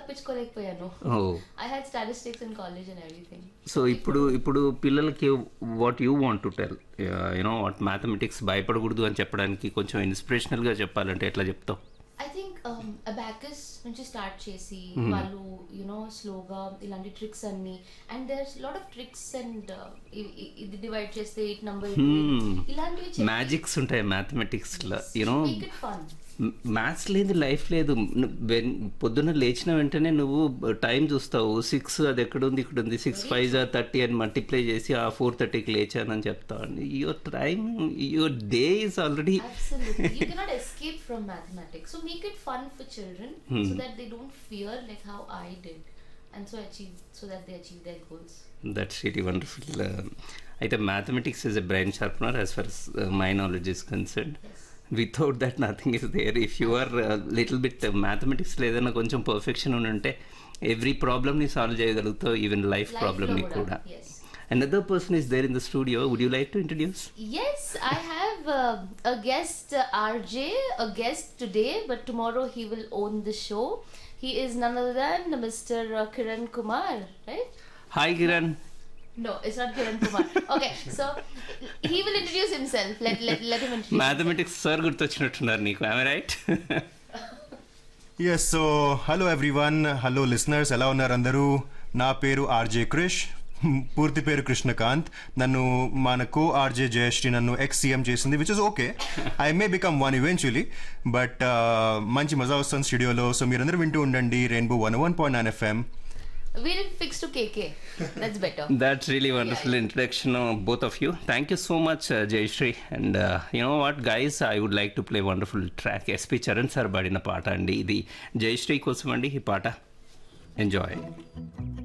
తప్పించుకోలేకపోయాను oh I had statistics in college and everything so ఇప్పుడు ఇప్పుడు పిల్లలకి what you want to tell you know what mathematics భయపడకూడదు అని చెప్పడానికి కొంచెం ఇన్స్పిరేషనల్గా చెప్పాలంటే ఎట్లా చెప్తావు ఐ థింక్ అబాకస్ నుంచి స్టార్ట్ చేసి వాళ్ళు యునో స్లోగా ఇలాంటి ట్రిక్స్ అన్ని and there lot of tricks and ఇది డివైడ్ చేస్తే ఎయిట్ నంబర్ ఇలాంటివి మ్యాజిక్స్ ఉంటాయి మ్యాథమెటిక్స్లో you know make it fun maths లేదు లైఫ్ లేదు ను- వెన్ పొద్దున్న లేచిన వెంటనే నువ్వు టైం చూస్తావు సిక్స్ అది ఎక్కడ ఉంది ఇక్కడ ఉంది సిక్స్ ఫైవ్ జా థర్టీ అని మల్టిప్లై చేసి ఆ ఫోర్ థర్టీకి లేచానని చెప్తావు your time your day is already Absolutely. you cannot escape from mathematics. So make it fun for children so that they don't fear like how I did. And so achieve so that they achieve their goals. That's really wonderful అయితే mathematics is a brain sharpener as far my knowledge is concern without that nothing is there if you are little bit మ్యాథమెటిక్స్లో ఏదైనా కొంచెం perfection ఉంటే every ప్రాబ్లమ్ని solve చేయగలుగుతావు even life Life ప్రాబ్లమ్ని లో కూడా Yes. Another person is there in the studio. Would you like to introduce? Yes, I have uh, a guest, uh, RJ, a guest today, but tomorrow he will own the show. He is none other than Mr. Uh, Kiran Kumar, right? Hi, Kiran. No, it's not Kiran Kumar. Okay, so he will introduce himself. Let, let, let him introduce mathematics sir గుర్తొచ్చినట్టున్నారు నీకు I right yes so hello everyone hello listeners ఎలా ఉన్నారు అందరూ నా పేరు RJ Krish పూర్తి పేరు కృష్ణకాంత్ నన్ను మన కో ఆర్జే జయశ్రీ నన్ను ఎక్స్ సీఎం చేసింది which is okay I may become one eventually but మంచి మజా వస్తుంది స్టూడియోలో సో మీరందరూ వింటూ ఉండండి rainbow one one point nine FM We'll fix to KK. That's better. That's really wonderful introduction, uh, both of you. Thank you so much, uh, Jayashree. And uh, you know what, guys, I would like to play a wonderful track. SP Charan sir పాడిన పాట అండి ఇది జయశ్రీ కోసం అండి ఈ పాట enjoy